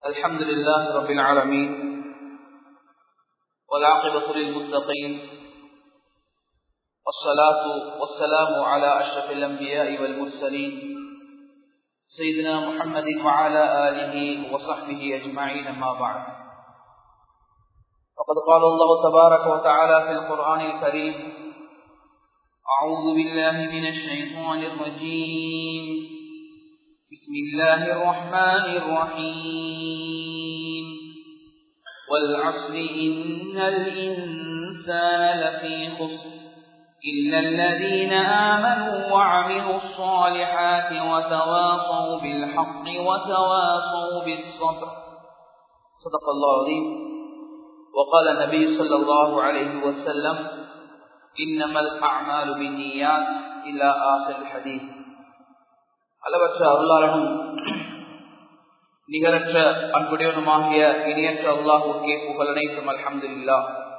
الحمد لله رب العالمين والعاقبة للمتقين والصلاة والسلام على أشرف الأنبياء والمرسلين سيدنا محمد وعلى آله وصحبه أجمعين ما بعد فقد قال الله تبارك وتعالى في القرآن الكريم أعوذ بالله من الشيطان الرجيم بسم الله الرحمن الرحيم والعصر إن الإنسان لفي خسر إلا الذين آمنوا وعملوا الصالحات وتواصوا بالحق وتواصوا بالصبر صدق الله العظيم وقال النبي صلى الله عليه وسلم إنما الأعمال بالنيات إلى آخر الحديث அளவற்ற அருளாளனும் நிகரற்ற அன்புடையவனுமாகிய இணையற்ற அல்லாஹுக்கே புகழனைக்கும் அல்ஹம்துல்லா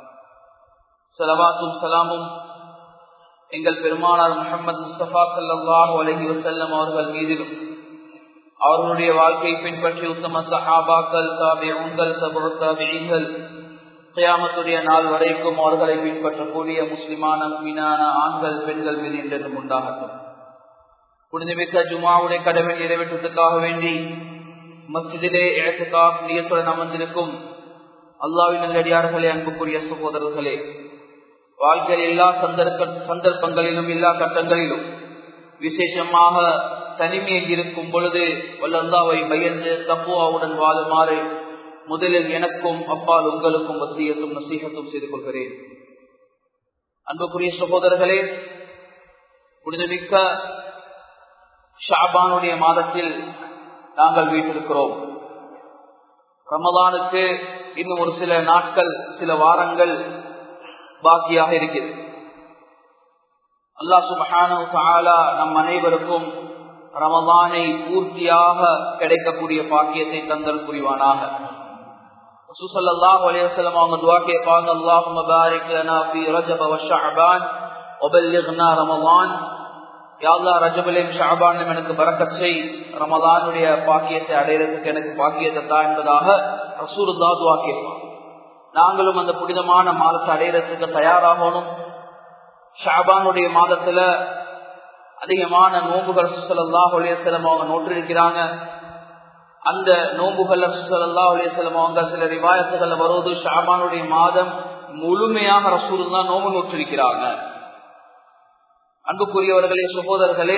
சலவாத்தும் சலாமும் எங்கள் பெருமானார் முகமது முஸ்தபா சல்லாஹூ அலஹி வசல்லம் அவர்கள் மீதிலும் அவர்களுடைய வாழ்க்கையை பின்பற்றி உத்தம சஹாபாக்கள் தாபி உங்கள் தபுத்தாபிகள் கியாமத்துடைய நாள் வரைக்கும் அவர்களை பின்பற்றக்கூடிய முஸ்லிமான மீனான ஆண்கள் பெண்கள் மீது என்றென்றும் உண்டாகட்டும் புனிதமிக்க ஜுமாவுடைய கடமை நிறைவேற்றத்துக்காக வேண்டி மஸ்ஜிதிலே இடத்துக்கா நியத்துடன் அமர்ந்திருக்கும் அல்லாவின் நல்லடியார்களே அன்புக்குரிய சகோதரர்களே வாழ்க்கையில் எல்லா சந்தர்ப்ப சந்தர்ப்பங்களிலும் எல்லா கட்டங்களிலும் விசேஷமாக தனிமையில் இருக்கும் பொழுது வல்லல்லாவை பயந்து தப்புவாவுடன் வாழுமாறு முதலில் எனக்கும் அப்பால் உங்களுக்கும் வசியத்தும் நசீகத்தும் செய்து கொள்கிறேன் அன்புக்குரிய சகோதரர்களே புனிதமிக்க ஷாபானுடைய மாதத்தில் நாங்கள் வீட்டிருக்கிறோம் ரமதானுக்கு இன்னும் ஒரு சில நாட்கள் சில வாரங்கள் பாக்கியாக இருக்கிறது அல்லா சுபஹானா நம் அனைவருக்கும் ரமதானை பூர்த்தியாக கிடைக்கக்கூடிய பாக்கியத்தை தந்தல் புரிவானாக சுசல்லாஹ் அலையம் அவங்க துவா கேட்பாங்க அல்லாஹும் பாரிக் லனா ஃபீ ரஜப வ ஷஅபான் வபல்லிக்னா ரமலான் யாழ்லா ரஜபலையும் ஷாபானும் எனக்கு பறக்கச் செய் ரமதானுடைய பாக்கியத்தை அடையிறதுக்கு எனக்கு பாக்கியத்தை தான் என்பதாக ரசூருல்லா துவா கேட்பான் நாங்களும் அந்த புனிதமான மாதத்தை அடையிறதுக்கு தயாராகணும் ஷாபானுடைய மாதத்துல அதிகமான நோம்புகள் சுசலல்லா ஒளியசலம் அவங்க நோற்றிருக்கிறாங்க அந்த நோம்புகள் சுசலல்லா ஒளியசலம் அவங்க சில ரிவாயத்துகள் வருவது ஷாபானுடைய மாதம் முழுமையாக ரசூருல்லா நோம்பு நோற்றிருக்கிறாங்க அன்புக்குரியவர்களே சகோதரர்களே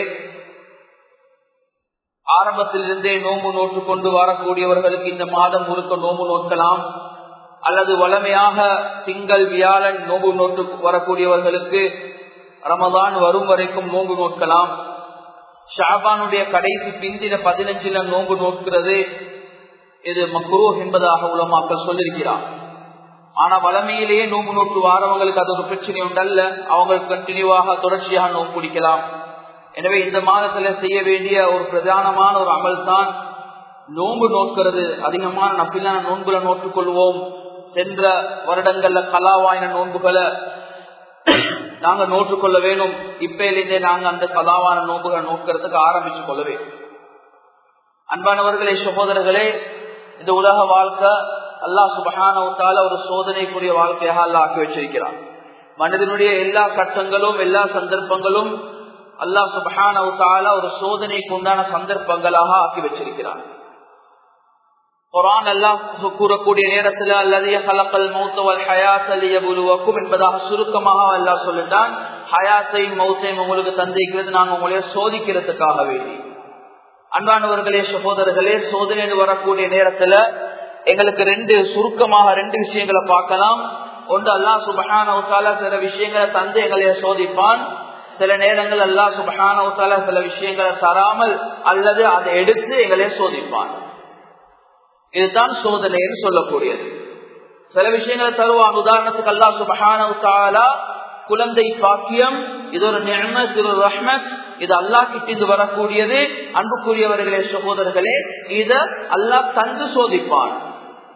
ஆரம்பத்திலிருந்தே நோம்பு நோட்டு கொண்டு வரக்கூடியவர்களுக்கு இந்த மாதம் முழுக்க நோம்பு நோக்கலாம் அல்லது வளமையாக திங்கள் வியாழன் நோம்பு நோட்டு வரக்கூடியவர்களுக்கு ரமதான் வரும் வரைக்கும் நோம்பு நோக்கலாம் ஷாபானுடைய கடைசி பிந்தின பதினஞ்சில நோம்பு நோக்கிறது இது மக்ரூ என்பதாக உலமாக்கள் சொல்லியிருக்கிறார் ஆனா வளமையிலேயே நோம்பு நோட்டு வாரவங்களுக்கு அது ஒரு பிரச்சனை உண்டல்ல அவங்க கண்டினியூவாக தொடர்ச்சியாக நோம்பு பிடிக்கலாம் எனவே இந்த மாதத்துல செய்ய வேண்டிய ஒரு பிரதானமான ஒரு அமல் தான் நோன்பு நோக்கிறது அதிகமான நப்பிலான நோன்புல நோட்டுக் கொள்வோம் சென்ற வருடங்கள்ல கலாவாயின நோன்புகளை நாங்க நோற்றுக்கொள்ள வேணும் இப்பயிலிருந்தே நாங்க அந்த கலாவான நோன்புகளை நோக்கிறதுக்கு ஆரம்பிச்சு கொள்ள வேண்டும் அன்பானவர்களே சகோதரர்களே இந்த உலக வாழ்க்கை அல்லாஹ் சுபஹானவத்தால ஒரு சோதனைக்குரிய வாழ்க்கையாக அல்லா ஆக்கி வச்சிருக்கிறான் மனிதனுடைய எல்லா கட்டங்களும் எல்லா சந்தர்ப்பங்களும் அல்லாஹ் சுபஹானவத்தால ஒரு சோதனைக்கு உண்டான சந்தர்ப்பங்களாக ஆக்கி வச்சிருக்கிறான் குரான் அல்லாஹ் கூறக்கூடிய நேரத்தில் அல்லதைய கலக்கல் மௌத்தவல் ஹயாத்தலியபுலுவக்கும் என்பதாக சுருக்கமாக அல்லாஹ் சொல்லிட்டான் ஹயாத்தையும் மௌத்தையும் உங்களுக்கு தந்திக்கிறது நாங்கள் உங்களைய சோதிக்கிறதுக்காக வேண்டி அன்பானவர்களே சகோதரர்களே சோதனை வரக்கூடிய நேரத்துல எங்களுக்கு ரெண்டு சுருக்கமாக ரெண்டு விஷயங்களை பார்க்கலாம் ஒன்று அல்லா சுபஹான சில விஷயங்களை தந்து எங்களை சோதிப்பான் சில நேரங்கள் அல்லா சுபஹான சில விஷயங்களை தராமல் அல்லது அதை எடுத்து எங்களை சோதிப்பான் இதுதான் சோதனைன்னு சொல்லக்கூடியது சில விஷயங்களை தருவான் உதாரணத்துக்கு அல்லா சுபஹான குழந்தை பாக்கியம் இது ஒரு நியமத் இது ஒரு ரஹ்மத் இது அல்லா கிட்டிந்து வரக்கூடியது அன்புக்குரியவர்களே சகோதரர்களே இத அல்லா தந்து சோதிப்பான்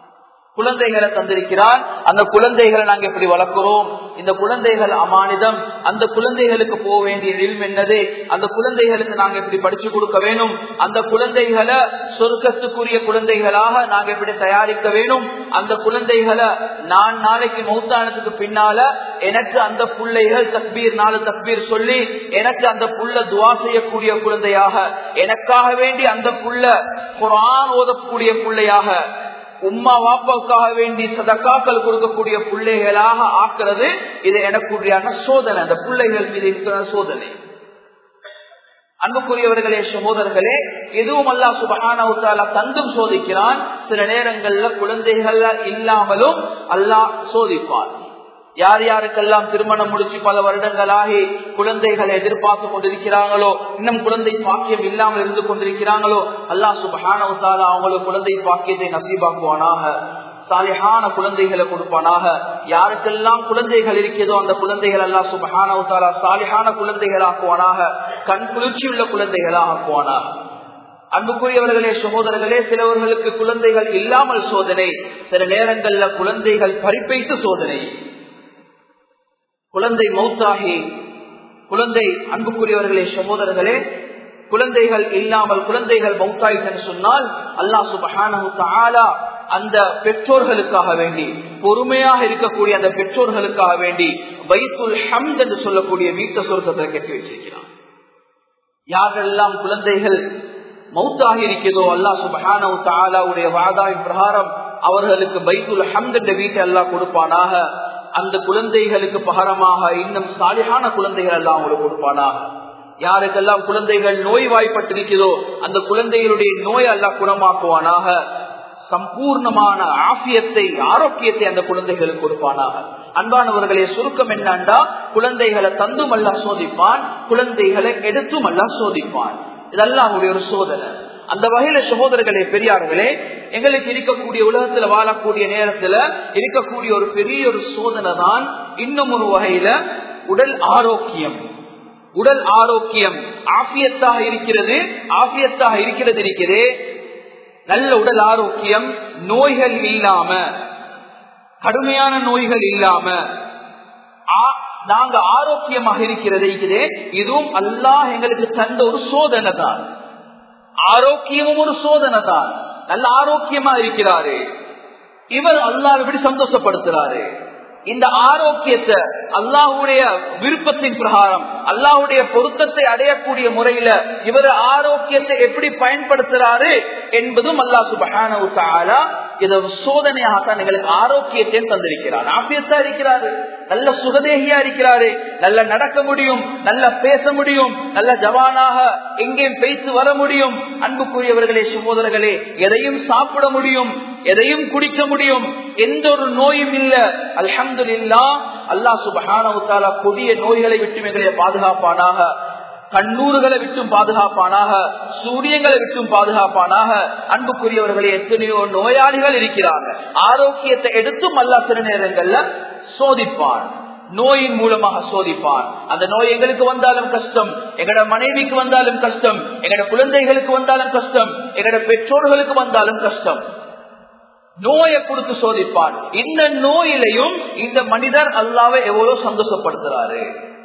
குழந்தைகளை தந்திருக்கிறான் அந்த குழந்தைகளை நாங்க எப்படி வளர்க்கிறோம் இந்த குழந்தைகள் அமானிதம் அந்த குழந்தைகளுக்கு போக வேண்டிய இல்ம் என்னது அந்த குழந்தைகளுக்கு நாங்க எப்படி படிச்சு கொடுக்க வேணும் அந்த குழந்தைகளை சொர்க்கத்துக்குரிய குழந்தைகளாக நாங்க எப்படி தயாரிக்க வேணும் அந்த குழந்தைகளை நான் நாளைக்கு மௌத்தானத்துக்கு பின்னால எனக்கு அந்த பிள்ளைகள் தக்பீர் நாலு தக்பீர் சொல்லி எனக்கு அந்த புள்ள துவா செய்யக்கூடிய குழந்தையாக எனக்காக வேண்டி அந்த புள்ள குரான் ஓதக்கூடிய பிள்ளையாக உம்மா வாப்பாவுக்காக வேண்டி சதக்காக்கள் கொடுக்கக்கூடிய பிள்ளைகளாக ஆக்குறது இது எனக்குரியான சோதனை அந்த பிள்ளைகள் மீது இருக்கிற சோதனை அன்புக்குரியவர்களே சகோதரர்களே எதுவும் அல்லா சுபகான தந்தும் சோதிக்கிறான் சில நேரங்கள்ல குழந்தைகள் இல்லாமலும் அல்லாஹ் சோதிப்பார் யார் யாருக்கெல்லாம் திருமணம் முடிச்சு பல வருடங்களாகி குழந்தைகளை எதிர்பார்த்து கொண்டிருக்கிறாங்களோ இன்னும் குழந்தை பாக்கியம் இல்லாமல் இருந்து கொண்டிருக்கிறாங்களோ அல்லா சுபஹானவத்தால அவங்களுக்கு குழந்தை பாக்கியத்தை நசீபாக்குவானாக சாலிஹான குழந்தைகளை கொடுப்பானாக யாருக்கெல்லாம் குழந்தைகள் இருக்கிறதோ அந்த குழந்தைகள் எல்லாம் சுபஹானவத்தாலா சாலிஹான குழந்தைகள் ஆக்குவானாக கண் குளிர்ச்சி உள்ள குழந்தைகளாக ஆக்குவானாக அன்புக்குரியவர்களே சகோதரர்களே சிலவர்களுக்கு குழந்தைகள் இல்லாமல் சோதனை சில நேரங்கள்ல குழந்தைகள் பறிப்பைத்து சோதனை குழந்தை மௌத்தாகி குழந்தை அன்புக்குரியவர்களே சகோதரர்களே குழந்தைகள் இல்லாமல் குழந்தைகள் மௌத்தாயிட்டு சொன்னால் அல்லா சுபஹானா அந்த பெற்றோர்களுக்காக வேண்டி பொறுமையாக இருக்கக்கூடிய அந்த பெற்றோர்களுக்காக வேண்டி வைத்துல் ஹம்த் என்று சொல்லக்கூடிய வீட்ட சொர்க்கத்தை கட்டி வச்சிருக்கிறான் யாரெல்லாம் குழந்தைகள் மௌத்தாக இருக்கிறதோ அல்லா சுபஹானுடைய வாதாவின் பிரகாரம் அவர்களுக்கு பைத்துல் ஹம்த் என்ற வீட்டை எல்லாம் கொடுப்பானாக அந்த குழந்தைகளுக்கு பகரமாக இன்னும் சாலிகான குழந்தைகள் எல்லாம் அவங்களுக்கு கொடுப்பானாக யாருக்கெல்லாம் குழந்தைகள் நோய் வாய்ப்பட்டிருக்கிறதோ அந்த குழந்தைகளுடைய நோய் எல்லாம் குணமாக்குவானாக சம்பூர்ணமான ஆசியத்தை ஆரோக்கியத்தை அந்த குழந்தைகளுக்கு கொடுப்பானாக அன்பானவர்களே சுருக்கம் என்னண்டா குழந்தைகளை தந்தும் அல்ல சோதிப்பான் குழந்தைகளை எடுத்தும் அல்ல சோதிப்பான் இதெல்லாம் அவங்களுடைய ஒரு சோதனை அந்த வகையில சகோதரர்களே பெரியார்களே எங்களுக்கு இருக்கக்கூடிய உலகத்துல வாழக்கூடிய நேரத்துல இருக்கக்கூடிய ஒரு பெரிய ஒரு சோதனை தான் இன்னும் ஒரு வகையில உடல் ஆரோக்கியம் உடல் ஆரோக்கியம் ஆபியத்தாக இருக்கிறது ஆபியத்தாக இருக்கிறது இருக்கிறது நல்ல உடல் ஆரோக்கியம் நோய்கள் இல்லாம கடுமையான நோய்கள் இல்லாம நாங்க ஆரோக்கியமாக இருக்கிறது இதுவும் அல்லாஹ் எங்களுக்கு தந்த ஒரு சோதனை தான் ஆரோக்கியமும் ஒரு சோதனை தான் நல்ல ஆரோக்கியமா இருக்கிறாரு இவர் அல்லாஹ் எப்படி சந்தோஷப்படுத்துறாரு இந்த ஆரோக்கியத்தை அல்லாஹுடைய விருப்பத்தின் பிரகாரம் அல்லாஹுடைய பொருத்தத்தை அடையக்கூடிய முறையில இவர் ஆரோக்கியத்தை எப்படி பயன்படுத்துறாரு என்பதும் அல்லாஹ் சுபஹான இதை சோதனையாகத்தான் எங்களுக்கு ஆரோக்கியத்தையும் தந்திருக்கிறார் ஆபியத்தா இருக்கிறாரு நல்ல சுகதேகியா இருக்கிறாரு நல்ல நடக்க முடியும் நல்ல பேச முடியும் நல்ல ஜவானாக எங்கேயும் பேசி வர முடியும் அன்புக்குரியவர்களே சகோதரர்களே எதையும் சாப்பிட முடியும் எதையும் குடிக்க முடியும் எந்த ஒரு நோயும் இல்ல அல்ஹம்து இல்லா அல்லா சுபஹான கொடிய நோய்களை விட்டு எங்களை பாதுகாப்பானாக கண்ணூறுகளை விட்டும் பாதுகாப்பானாக சூரியங்களை விட்டும் பாதுகாப்பானாக அன்புக்குரியவர்களே எத்தனையோ நோயாளிகள் இருக்கிறாங்க ஆரோக்கியத்தை எடுத்தும் அல்லா சில நேரங்கள்ல சோதிப்பான் நோயின் மூலமாக சோதிப்பான் அந்த நோய் எங்களுக்கு வந்தாலும் கஷ்டம் எங்கட மனைவிக்கு வந்தாலும் கஷ்டம் எங்கட குழந்தைகளுக்கு வந்தாலும் கஷ்டம் எங்கட பெற்றோர்களுக்கு வந்தாலும் கஷ்டம் நோயை கொடுத்து சோதிப்பான் இந்த நோயிலையும் இந்த மனிதர் அல்லாவை எவ்வளவு சந்தோஷப்படுத்துறாரு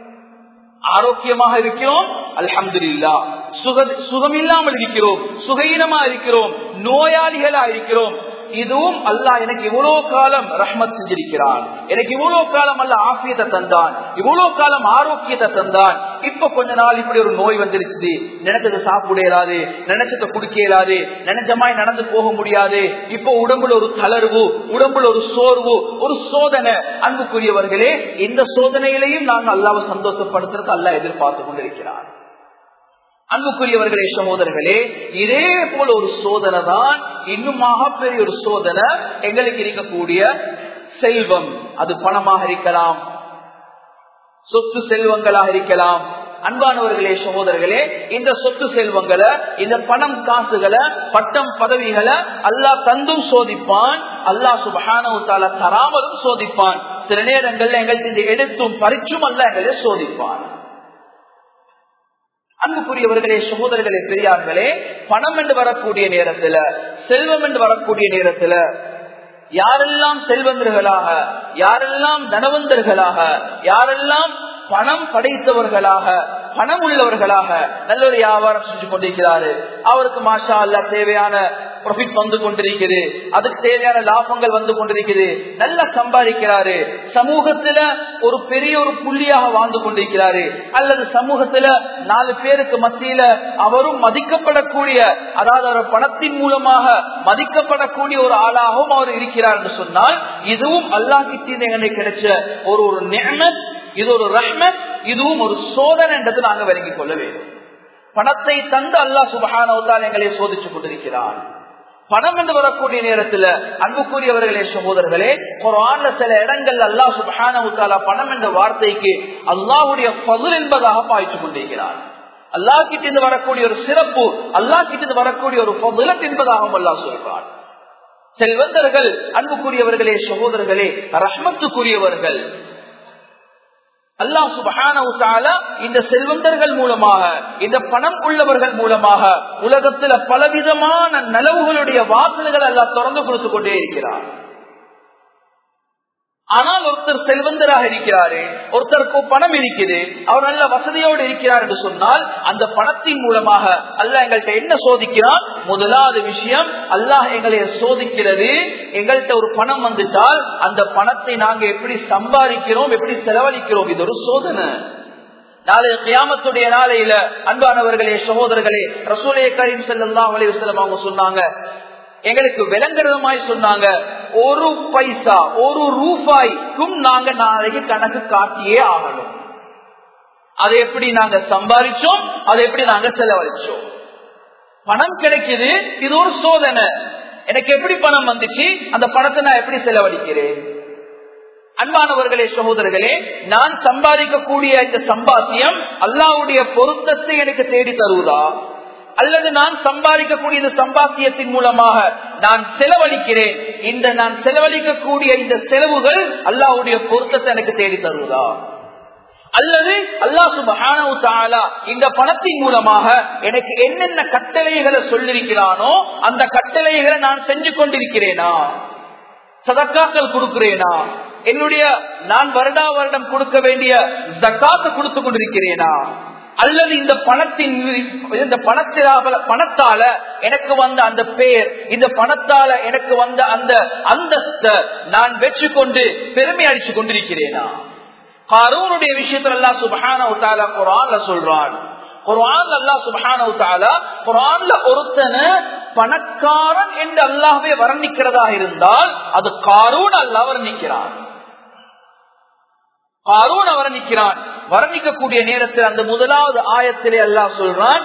ஆரோக்கியமாக இருக்கிறோம் அல்ஹம்து இல்லா சுக சுகம் இல்லாமல் இருக்கிறோம் சுகையினமா இருக்கிறோம் நோயாளிகளா இருக்கிறோம் இதுவும் அல்லாஹ் எனக்கு இவ்வளவு காலம் ரஹ்மத் செஞ்சிருக்கிறான் எனக்கு இவ்வளவு காலம் அல்ல ஆசியத்தை தந்தான் இவ்வளவு காலம் ஆரோக்கியத்தை தந்தான் இப்ப கொஞ்ச நாள் இப்படி ஒரு நோய் வந்துருச்சு நினைச்சதை சாப்பிட இயலாது நினைச்சதை குடிக்க இயலாது நினைச்சமாய் நடந்து போக முடியாது இப்போ உடம்புல ஒரு தளர்வு உடம்புல ஒரு சோர்வு ஒரு சோதனை அன்புக்குரியவர்களே இந்த சோதனையிலையும் நாங்கள் அல்லாவை சந்தோஷப்படுத்துறதுக்கு அல்லா எதிர்பார்த்து கொண்டிருக்கிறார் அன்புக்குரியவர்களே சகோதரர்களே இதே போல ஒரு சோதனை தான் இன்னும் பெரிய ஒரு சோதனை எங்களுக்கு இருக்கக்கூடிய செல்வம் அது பணமாக இருக்கலாம் சொத்து செல்வங்களாக இருக்கலாம் அன்பானவர்களே சகோதரர்களே இந்த சொத்து செல்வங்களை இந்த பணம் காசுகளை பட்டம் பதவிகளை அல்லாஹ் தந்தும் சோதிப்பான் அல்லாஹ் சுபஹான தராமலும் சோதிப்பான் சில நேரங்கள்ல எங்களுக்கு எடுத்தும் பறிச்சும் அல்ல எங்களை சோதிப்பான் அன்புக்குரியவர்களே சகோதரர்களே பெரியார்களே பணம் என்று வரக்கூடிய நேரத்துல செல்வம் என்று வரக்கூடிய நேரத்துல யாரெல்லாம் செல்வந்தர்களாக யாரெல்லாம் தனவந்தர்களாக யாரெல்லாம் பணம் படைத்தவர்களாக பணம் உள்ளவர்களாக நல்ல ஒரு வியாபாரம் செஞ்சு கொண்டிருக்கிறாரு அவருக்கு மாஷா அல்ல தேவையான ப்ராஃபிட் வந்து கொண்டிருக்குது அதுக்கு தேவையான லாபங்கள் வந்து கொண்டிருக்குது நல்லா சம்பாதிக்கிறாரு சமூகத்துல ஒரு பெரிய ஒரு புள்ளியாக வாழ்ந்து கொண்டிருக்கிறாரு அல்லது சமூகத்துல நாலு பேருக்கு மத்தியில அவரும் மதிக்கப்படக்கூடிய அதாவது அவர் பணத்தின் மூலமாக மதிக்கப்படக்கூடிய ஒரு ஆளாகவும் அவர் இருக்கிறார் என்று சொன்னால் இதுவும் அல்லாஹித்தீங்க கிடைச்ச ஒரு ஒரு நியமத் இது ஒரு ரஹ்மத் இதுவும் ஒரு சோதனை என்றது நாங்க விளங்கிக் கொள்ள வேண்டும் பணத்தை தந்து அல்லாஹ் சுபஹானவத்தால் எங்களை சோதிச்சுக் கொண்டிருக்கிறான் பணம் என்று வரக்கூடிய நேரத்துல அன்புக்குரியவர்களே சகோதரர்களே குரான்ல சில இடங்கள் அல்லாஹ் சுபஹானவுத்தாலா பணம் என்ற வார்த்தைக்கு அல்லாஹுடைய பகுல் என்பதாக பாய்ச்சு கொண்டிருக்கிறார் அல்லாஹ் கிட்ட வரக்கூடிய ஒரு சிறப்பு அல்லாஹ் கிட்ட வரக்கூடிய ஒரு பகுலத் என்பதாகவும் அல்லாஹ் சொல்கிறார் செல்வந்தர்கள் அன்புக்குரியவர்களே சகோதரர்களே ரஹ்மத்துக்குரியவர்கள் அல்லாஹ் சுபஹான இந்த செல்வந்தர்கள் மூலமாக இந்த பணம் உள்ளவர்கள் மூலமாக உலகத்துல பலவிதமான நலவுகளுடைய வாசல்கள் எல்லாம் திறந்து கொடுத்து கொண்டே இருக்கிறார் ஆனால் ஒருத்தர் செல்வந்தராக இருக்கிறாரு ஒருத்தருக்கு பணம் இருக்குது அவர் நல்ல வசதியோடு இருக்கிறார் என்று சொன்னால் அந்த பணத்தின் மூலமாக அல்லாஹ் எங்கள்கிட்ட என்ன சோதிக்கிறான் முதலாவது விஷயம் அல்லாஹ் எங்களை சோதிக்கிறது எங்கள்கிட்ட ஒரு பணம் வந்துட்டால் அந்த பணத்தை நாங்க எப்படி சம்பாதிக்கிறோம் எப்படி செலவழிக்கிறோம் இது ஒரு சோதனை நாளைய கியாமத்துடைய நாளையில அன்பானவர்களே சகோதரர்களே ரசூலே கரீம் செல்லாம் அலைவசலம் அவங்க சொன்னாங்க எங்களுக்கு விளங்குறதுமாய் சொன்னாங்க ஒரு பைசா ஒரு ரூபாய்க்கும் நாங்க நாளைக்கு கணக்கு காட்டியே ஆகணும் அதை எப்படி நாங்க சம்பாதிச்சோம் அதை எப்படி நாங்க செலவழிச்சோம் பணம் கிடைக்குது இது ஒரு சோதனை எனக்கு எப்படி பணம் வந்துச்சு அந்த பணத்தை நான் எப்படி செலவழிக்கிறேன் அன்பானவர்களே சகோதரர்களே நான் சம்பாதிக்கக்கூடிய இந்த சம்பாத்தியம் அல்லாவுடைய பொருத்தத்தை எனக்கு தேடி தருவதா அல்லது நான் சம்பாதிக்கக்கூடிய இந்த சம்பாத்தியத்தின் மூலமாக நான் செலவழிக்கிறேன் இந்த நான் செலவழிக்கக்கூடிய இந்த செலவுகள் அல்லாவுடைய பொருத்தத்தை எனக்கு தேடி தருவதா அல்லது அல்லா சுபானா இந்த பணத்தின் மூலமாக எனக்கு என்னென்ன கட்டளைகளை சொல்லிருக்கிறானோ அந்த கட்டளைகளை நான் செஞ்சு கொண்டிருக்கிறேனா சதக்காக்கள் கொடுக்கிறேனா என்னுடைய நான் வருடா வருடம் கொடுக்க வேண்டிய ஜக்காத்தை கொடுத்து கொண்டிருக்கிறேனா அல்லது இந்த பணத்தின் இந்த பணத்தில பணத்தால எனக்கு வந்த அந்த பெயர் இந்த பணத்தால எனக்கு வந்த அந்த அந்தஸ்த நான் வெற்றி கொண்டு பெருமை அடிச்சு கொண்டிருக்கிறேனா காரூனுடைய விஷயத்துல எல்லாம் சுபஹான குரான்ல சொல்றான் குரான் அல்லா சுபஹான குரான்ல ஒருத்தன பணக்காரன் என்று அல்லாஹே வர்ணிக்கிறதா இருந்தால் அது காரூன் அல்லா வர்ணிக்கிறான் காரூன் வர்ணிக்கிறான் வர்ணிக்கக்கூடிய நேரத்தில் அந்த முதலாவது ஆயத்திலே அல்லாஹ் சொல்றான்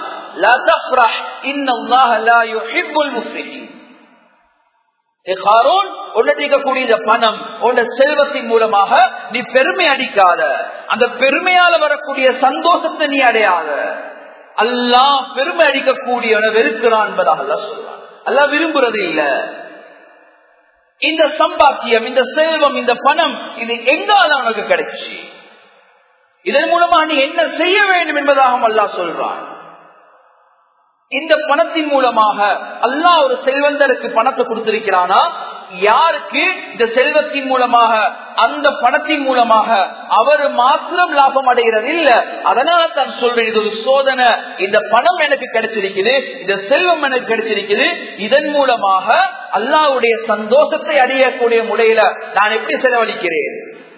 பணம் உன்ன செல்வத்தின் மூலமாக நீ பெருமை அடிக்காத அந்த பெருமையால வரக்கூடிய சந்தோஷத்தை நீ அடையாத அல்லா பெருமை அடிக்கக்கூடியவன வெறுக்கிறான் என்பதாக அல்லா சொல்றான் அல்லா விரும்புறது இல்ல இந்த சம்பாத்தியம் இந்த செல்வம் இந்த பணம் இது எங்கால உனக்கு கிடைச்சி இதன் மூலமா நீ என்ன செய்ய வேண்டும் என்பதாக அல்லா சொல்றான் இந்த பணத்தின் மூலமாக அல்லா ஒரு செல்வந்தருக்கு பணத்தை கொடுத்திருக்கிறானா யாருக்கு இந்த செல்வத்தின் மூலமாக அந்த பணத்தின் மூலமாக அவர் மாத்திரம் லாபம் அடைகிறது இல்ல அதனால தான் சொல்றேன் இது ஒரு சோதனை இந்த பணம் எனக்கு கிடைச்சிருக்குது இந்த செல்வம் எனக்கு கிடைச்சிருக்குது இதன் மூலமாக அல்லாவுடைய சந்தோஷத்தை அடையக்கூடிய முறையில நான் எப்படி செலவழிக்கிறேன்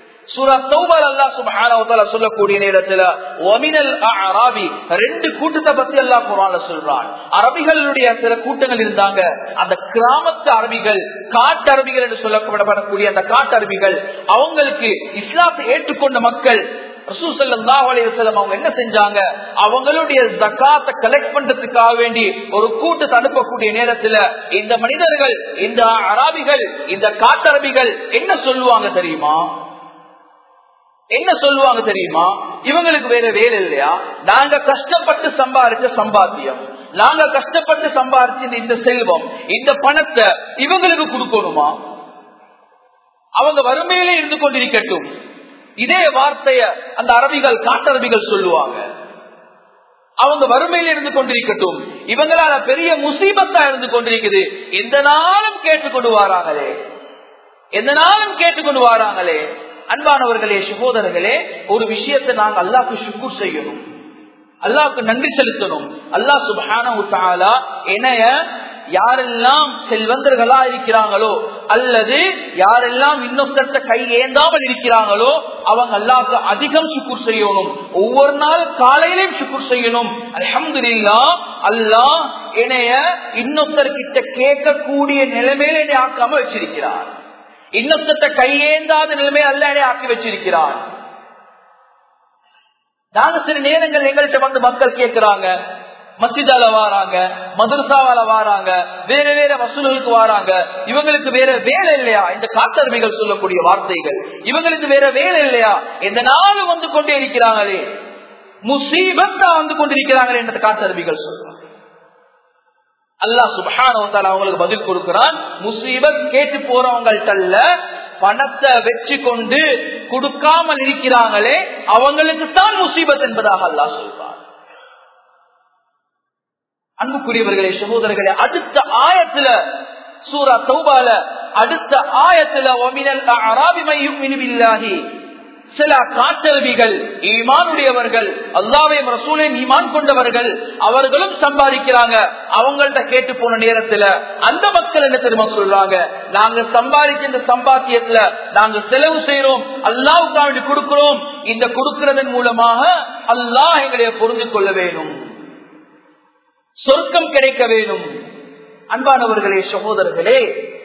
சொல்லக்கூடிய நேரத்துல ரெண்டு கூட்டத்தை பத்தி அல்லா குரான்ல சொல்றான் அரபிகளுடைய சில கூட்டங்கள் இருந்தாங்க அந்த கிராமத்து அரபிகள் காட்டு அரபிகள் என்று சொல்லப்படக்கூடிய அந்த காட்டு அரபிகள் அவங்களுக்கு இஸ்லாத்தை ஏற்றுக்கொண்ட மக்கள் அவங்க என்ன செஞ்சாங்க அவங்களுடைய ஜக்காத்தை கலெக்ட் பண்றதுக்காக வேண்டி ஒரு கூட்டத்தை அனுப்பக்கூடிய நேரத்துல இந்த மனிதர்கள் இந்த அராபிகள் இந்த காட்டரபிகள் என்ன சொல்லுவாங்க தெரியுமா என்ன சொல்லுவாங்க தெரியுமா இவங்களுக்கு வேற வேலை இல்லையா நாங்க கஷ்டப்பட்டு சம்பாதிச்ச சம்பாத்தியம் நாங்க கஷ்டப்பட்டு சம்பாதிச்ச இந்த செல்வம் இந்த பணத்தை இவங்களுக்கு கொடுக்கணுமா அவங்க வறுமையிலே இருந்து கொண்டிருக்கட்டும் இதே வார்த்தைய அந்த அரபிகள் காட்டரபிகள் சொல்லுவாங்க அவங்க வறுமையில இருந்து கொண்டிருக்கட்டும் இவங்களால பெரிய முசீபத்தா இருந்து கொண்டிருக்குது எந்த நாளும் கேட்டுக்கொண்டு வாராங்களே எந்த நாளும் கேட்டுக்கொண்டு வராங்களே அன்பானவர்களே சகோதரர்களே ஒரு விஷயத்தை நாங்கள் அல்லாக்கு சுக்குர் செய்யணும் அல்லாவுக்கு நன்றி செலுத்தணும் அல்லாஹ் சுபான என்னைய யாரெல்லாம் செல்வந்தர்களா இருக்கிறாங்களோ அல்லது யாரெல்லாம் இன்னொருத்த கை ஏந்தாமல் இருக்கிறாங்களோ அவங்க அல்லாவுக்கு அதிகம் சுக்குர் செய்யணும் ஒவ்வொரு நாள் காலையிலும் சுக்குர் செய்யணும் அலமதுல்லா அல்லாஹ் என்னைய இன்னொருத்தர்கிட்ட கேட்கக்கூடிய நிலைமையில என்னை ஆக்காம வச்சிருக்கிறார் இன்னொருத்த கையேந்தாத நிலைமை அல்ல என்னை ஆக்கி வச்சிருக்கிறார் நாங்க சில நேரங்கள் எங்கள்கிட்ட வந்து மக்கள் கேட்கிறாங்க மசிதால வாராங்க மதுரசாவால வாராங்க வேற வேற வசூல்களுக்கு வாராங்க இவங்களுக்கு வேற வேலை இல்லையா இந்த காட்டர்மைகள் சொல்லக்கூடிய வார்த்தைகள் இவங்களுக்கு வேற வேலை இல்லையா எந்த நாளும் வந்து கொண்டே இருக்கிறாங்களே முசீபத்தா வந்து கொண்டிருக்கிறாங்களே என்ற காட்டர்மிகள் சொல்றாங்க அல்லா சுபான அவங்களுக்கு பதில் கொடுக்கிறான் முசீபத் கேட்டு போறவங்கள்ட்ட பணத்தை வச்சு கொண்டு கொடுக்காமல் இருக்கிறாங்களே அவங்களுக்கு தான் முசீபத் என்பதாக அல்லா சொல்றான் அன்புக்குரியவர்களே சகோதரர்களே அடுத்த ஆயத்துல சூரா தௌபால அடுத்த ஆயத்துல ஒமினல் அராபி மையும் மினுவில்லாஹி சில காட்டருவிகள் ஈமானுடையவர்கள் அல்லாவையும் ரசூலையும் ஈமான் கொண்டவர்கள் அவர்களும் சம்பாதிக்கிறாங்க அவங்கள்ட்ட கேட்டு போன நேரத்துல அந்த மக்கள் என்ன தெரியுமா சொல்றாங்க நாங்க சம்பாதிச்ச இந்த சம்பாத்தியத்துல நாங்க செலவு செய்யறோம் அல்லாவுக்காண்டி கொடுக்கிறோம் இந்த கொடுக்கிறதன் மூலமாக அல்லாஹ் எங்களை பொருந்து கொள்ள வேணும் சொர்க்கம் கிடைக்க வேணும் அன்பானவர்களே சகோதரர்களே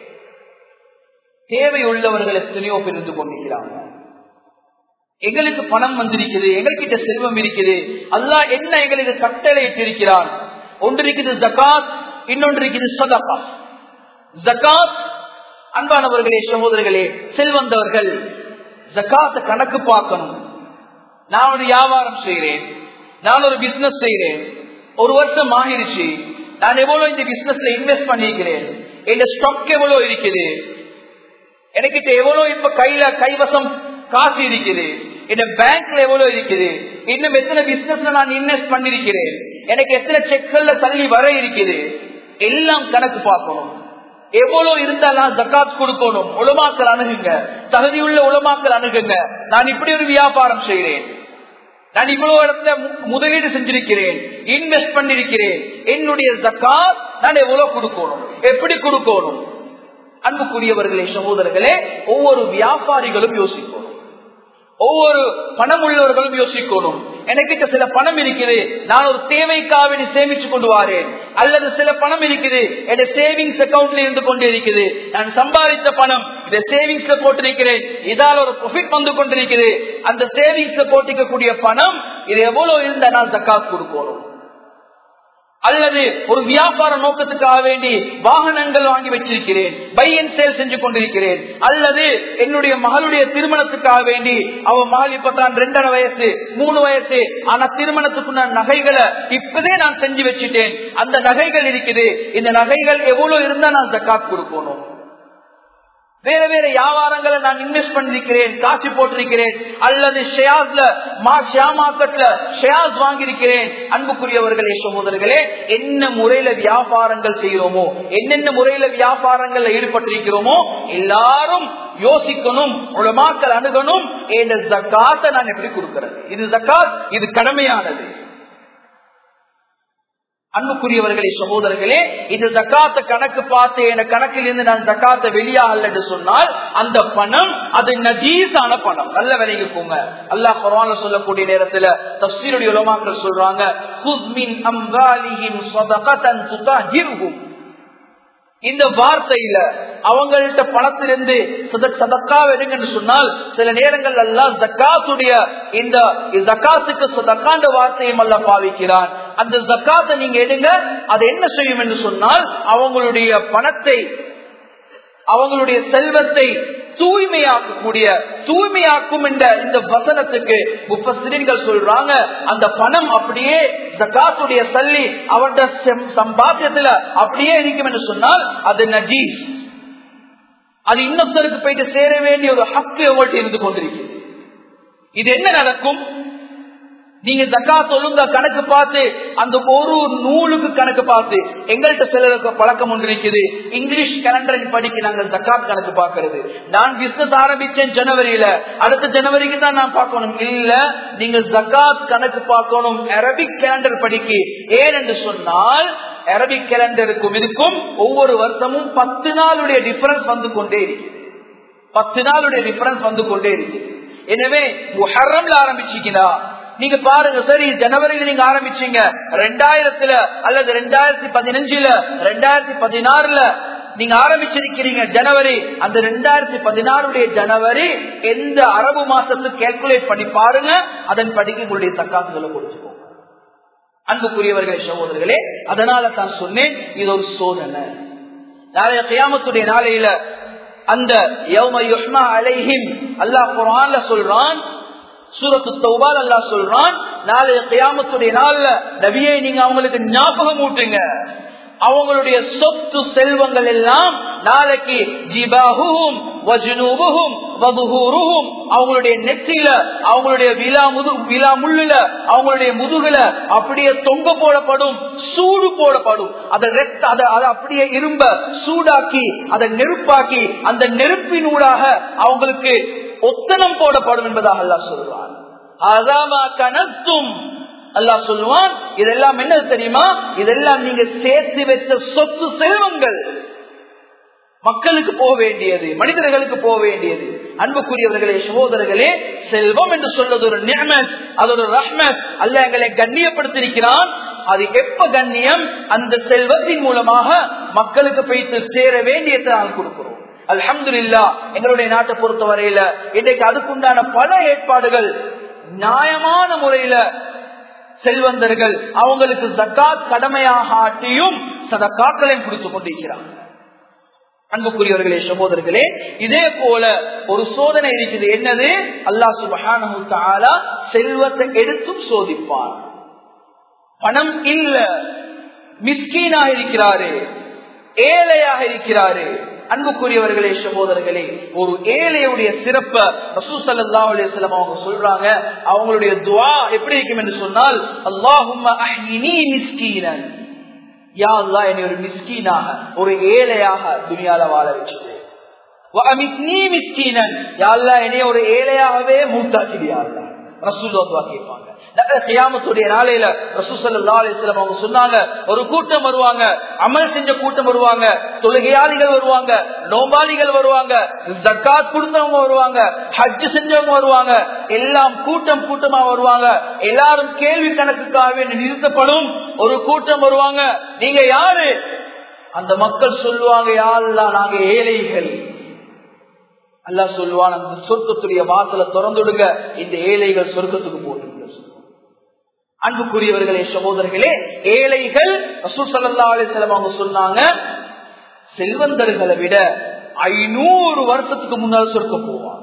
தேவை உள்ளவர்கள் எத்தனையோ பிரிந்து கொண்டிருக்கிறாங்க எங்களுக்கு பணம் வந்திருக்குது எங்ககிட்ட செல்வம் இருக்குது அல்லா என்ன எங்களுக்கு கட்டளை இருக்கிறான் ஒன்று இருக்குது ஜகாத் இன்னொன்று இருக்குது சதகா ஜகாத் அன்பானவர்களே சகோதரர்களே செல்வந்தவர்கள் ஜகாத்த கணக்கு பார்க்கணும் நான் ஒரு வியாபாரம் செய்கிறேன் நான் ஒரு பிசினஸ் செய்கிறேன் ஒரு வருஷம் ஆகிருச்சு நான் எவ்வளவு இந்த பிசினஸ்ல இன்வெஸ்ட் பண்ணிருக்கிறேன் என் ஸ்டாக் எவ்வளவு இருக்குது எனக்கிட்ட எவ்வளவு இப்ப கையில கைவசம் காசு இருக்குது என் பேங்க்ல எவ்வளவு இருக்குது இன்னும் எத்தனை பிசினஸ்ல நான் இன்வெஸ்ட் பண்ணிருக்கிறேன் எனக்கு எத்தனை செக்கல்ல தள்ளி வர இருக்குது எல்லாம் கணக்கு பார்க்கணும் எவ்வளவு இருந்தாலும் ஜக்காத் கொடுக்கணும் உலமாக்கள் அணுகுங்க தகுதியுள்ள உலமாக்கள் அணுகுங்க நான் இப்படி ஒரு வியாபாரம் செய்கிறேன் நான் இவ்வளவு இடத்துல முதலீடு செஞ்சிருக்கிறேன் இன்வெஸ்ட் பண்ணிருக்கிறேன் என்னுடைய ஜக்காத் நான் எவ்வளவு கொடுக்கணும் எப்படி கொடுக்கணும் அன்புக்குரியவர்களே சகோதரர்களே ஒவ்வொரு வியாபாரிகளும் யோசிக்கணும் ஒவ்வொரு பணம் உள்ளவர்களும் யோசிக்கணும் எனக்கிட்ட சில பணம் இருக்குது நான் ஒரு தேவைக்காக சேமிச்சு கொண்டு வாரேன் அல்லது சில பணம் இருக்குது என் சேவிங்ஸ் அக்கௌண்ட்ல இருந்து கொண்டு இருக்குது நான் சம்பாதித்த பணம் இதை சேவிங்ஸ்ல போட்டிருக்கிறேன் இதால் ஒரு ப்ராஃபிட் வந்து கொண்டிருக்குது அந்த சேவிங்ஸ்ல போட்டிக்கக்கூடிய பணம் இது எவ்வளவு இருந்தா நான் ஜக்காத் கொடுக்கணும் அல்லது ஒரு வியாபார நோக்கத்துக்காக வேண்டி வாகனங்கள் வாங்கி வச்சிருக்கிறேன் பை அண்ட் சேல் செஞ்சு கொண்டிருக்கிறேன் அல்லது என்னுடைய மகளுடைய திருமணத்துக்காக வேண்டி அவ மகள் இப்பதான் ரெண்டரை வயசு மூணு வயசு ஆனா திருமணத்துக்கு நான் நகைகளை இப்பதே நான் செஞ்சு வச்சுட்டேன் அந்த நகைகள் இருக்குது இந்த நகைகள் எவ்வளவு இருந்தா நான் ஜக்காத் கொடுக்கணும் வேற வேற வியாபாரங்களை நான் இன்வெஸ்ட் பண்ணிருக்கிறேன் காட்சி போட்டிருக்கிறேன் அல்லது ஷேயாஸ்ல ஷேர் மார்க்கெட்ல ஷேர்ஸ் வாங்கியிருக்கிறேன் அன்புக்குரியவர்களே சகோதரர்களே என்ன முறையில வியாபாரங்கள் செய்யறோமோ என்னென்ன முறையில வியாபாரங்கள்ல ஈடுபட்டிருக்கிறோமோ எல்லாரும் யோசிக்கணும் உலமாக்கள் அணுகணும் இந்த ஜக்காத்தை நான் எப்படி கொடுக்கிறது இது ஜக்காத் இது கடமையானது அன்புக்குரியவர்களே சகோதரர்களே இது ஜக்காத்த கணக்கு பார்த்து என கணக்கில் இருந்து நான் ஜக்காத்த வெளியாகல என்று சொன்னால் அந்த பணம் அது நஜீஸான பணம் நல்ல விலைக்கு போங்க அல்லாஹ் குரான்ல சொல்லக்கூடிய நேரத்துல தப்சீருடைய உலமாக்கள் சொல்றாங்க குஸ்மின் அம்பாலிஹிம் சதகதன் துதாஹிருஹும் இந்த வார்த்தையில அவங்கள்ட்ட பணத்திலிருந்து சதக்கா எடுங்கன்னு சொன்னால் சில நேரங்கள் எல்லாம் ஜக்காத்துடைய இந்த ஜக்காத்துக்கு சதக்காண்ட வார்த்தையும் அல்ல பாவிக்கிறான் அந்த ஜக்காத்தை நீங்க எடுங்க அது என்ன செய்யும் என்று சொன்னால் அவங்களுடைய பணத்தை அவங்களுடைய செல்வத்தை தூய்மையாக்கக்கூடிய தூய்மையாக்கும் என்ற இந்த வசனத்துக்கு முப்பசிரியர்கள் சொல்றாங்க அந்த பணம் அப்படியே ஜக்காத்துடைய சல்லி அவருடைய சம்பாத்தியத்துல அப்படியே இருக்கும் என்று சொன்னால் அது நஜீஸ் அது இன்னொருத்தருக்கு போயிட்டு சேர வேண்டிய ஒரு ஹக்கு எவ்வளவு இருந்து கொண்டிருக்கிறது இது என்ன நடக்கும் நீங்க ஜக்காத் ஒழுங்கா கணக்கு பார்த்து அந்த ஒரு நூலுக்கு கணக்கு பார்த்து எங்கள்கிட்ட சிலருக்கு பழக்கம் ஒன்று இருக்குது இங்கிலீஷ் கேலண்டர் படிக்க நாங்கள் ஜக்காத் கணக்கு பார்க்கறது நான் பிசினஸ் ஆரம்பிச்சேன் ஜனவரியில அடுத்த ஜனவரிக்கு தான் நான் பார்க்கணும் இல்ல நீங்கள் ஜக்காத் கணக்கு பார்க்கணும் அரபிக் கேலண்டர் படிக்க ஏன் என்று சொன்னால் அரபிக் கேலண்டருக்கும் இதுக்கும் ஒவ்வொரு வருஷமும் பத்து நாளுடைய டிஃபரன்ஸ் வந்து கொண்டே இருக்குது பத்து நாளுடைய டிஃபரன்ஸ் வந்து கொண்டே இருக்கு எனவே முஹர்ரம்ல ஆரம்பிச்சீங்கன்னா நீங்க பாருங்க சரி ஜனவரியில நீங்க ஆரம்பிச்சீங்க ரெண்டாயிரத்துல அல்லது ரெண்டாயிரத்தி பதினஞ்சுல ரெண்டாயிரத்தி பதினாறுல நீங்க ஆரம்பிச்சிருக்கிறீங்க ஜனவரி அந்த ரெண்டாயிரத்தி பதினாறுடைய ஜனவரி எந்த அரபு மாசத்துக்கு கேல்குலேட் பண்ணி பாருங்க அதன் படிக்க உங்களுடைய தக்காத்துகளை கொடுத்துக்கோங்க அன்புக்குரியவர்களே சகோதரர்களே அதனால தான் சொன்னேன் இது ஒரு சோதனை நாளைய கியாமத்துடைய நாளையில அந்த அலைஹிம் அல்லாஹ் குரான்ல சொல்றான் சூரத்து தௌபால் அல்லாஹ் சொல்றான் நாளைய கியாமத்துடைய நாள்ல நபியை நீங்க அவங்களுக்கு ஞாபகம் ஊட்டுங்க அவங்களுடைய சொத்து செல்வங்கள் எல்லாம் நாளைக்கு ஜிபாஹும் வஜுனூபும் வதுஹூருஹும் அவங்களுடைய நெத்தியில அவங்களுடைய விழா முது விழா முள்ளுல அவங்களுடைய முதுகுல அப்படியே தொங்க போடப்படும் சூடு போடப்படும் அதை ரெத்த அதை அதை அப்படியே இரும்ப சூடாக்கி அதை நெருப்பாக்கி அந்த நெருப்பினூடாக அவங்களுக்கு ஒத்தனம் போடப்படும் என்பதாக அல்லாஹ் சொல்றான் அதாமா கனத்தும் அல்லாஹ் சொல்லுவான் இதெல்லாம் என்ன தெரியுமா இதெல்லாம் நீங்க சேர்த்து வச்ச சொத்து செல்வங்கள் மக்களுக்கு போக வேண்டியது மனிதர்களுக்கு போக வேண்டியது அன்புக்குரியவர்களே சகோதரர்களே செல்வம் என்று சொல்வது ஒரு நியமத் அது ஒரு ரஹ்மத் அல்ல எங்களை கண்ணியப்படுத்திருக்கிறான் அது எப்ப கண்ணியம் அந்த செல்வத்தின் மூலமாக மக்களுக்கு போய்த்து சேர வேண்டியதை நாம் கொடுக்கிறோம் அல்ஹம்து எங்களுடைய நாட்டை பொறுத்தவரையில இன்றைக்கு அதுக்குண்டான பல ஏற்பாடுகள் நியாயமான முறையில செல்வந்தர்கள் அவங்களுக்கு ஜக்காத் கடமையாக ஆட்டியும் சதக்காக்களையும் கொடுத்துக் கொண்டிருக்கிறார் அன்புக்குரியவர்களே சகோதரர்களே இதே போல ஒரு சோதனை இருக்குது என்னது அல்லாஹ் சுபஹானு செல்வத்தை எடுத்தும் சோதிப்பான் பணம் இல்ல மிஸ்கீனாக இருக்கிறாரு ஏழையாக இருக்கிறாரு அன்புக்குரியவர்களே சகோதரர்களே ஒரு ஏழையுடைய சிறப்ப ரசூசல்லா அலிஸ்லாம் அவங்க சொல்றாங்க அவங்களுடைய துவா எப்படி இருக்கும் என்று சொன்னால் அல்லாஹும் மிஸ்கீனன் யா அல்லா என்னை ஒரு மிஸ்கீனாக ஒரு ஏழையாக துணியால வாழ வச்சது மிஸ்கீனன் யா அல்லா என்னை ஒரு ஏழையாகவே மூத்தாக்கிறியா ரசூல் கேட்பாங்க கியாமத்துடைய நாளையில ரசூசல்லா அலிஸ்லாம் அவங்க சொன்னாங்க ஒரு கூட்டம் வருவாங்க அமல் செஞ்ச கூட்டம் வருவாங்க தொழுகையாளிகள் வருவாங்க நோம்பாளிகள் வருவாங்க ஜக்காத் கொடுத்தவங்க வருவாங்க ஹஜ் செஞ்சவங்க வருவாங்க எல்லாம் கூட்டம் கூட்டமா வருவாங்க எல்லாரும் கேள்வி கணக்குக்காக நிறுத்தப்படும் ஒரு கூட்டம் வருவாங்க நீங்க யாரு அந்த மக்கள் சொல்லுவாங்க யாரெல்லாம் நாங்க ஏழைகள் அல்லா சொல்லுவான் அந்த சொர்க்கத்துடைய வாசலை திறந்துடுங்க இந்த ஏழைகள் சொர்க்கத்துக்கு போட்டுங்க அன்புக்குரியவர்களே சகோதரர்களே ஏழைகள் ரசூசல்லா அலிசலம் அவங்க சொன்னாங்க செல்வந்தர்களை விட ஐநூறு வருஷத்துக்கு முன்னால் சொர்க்க போவாங்க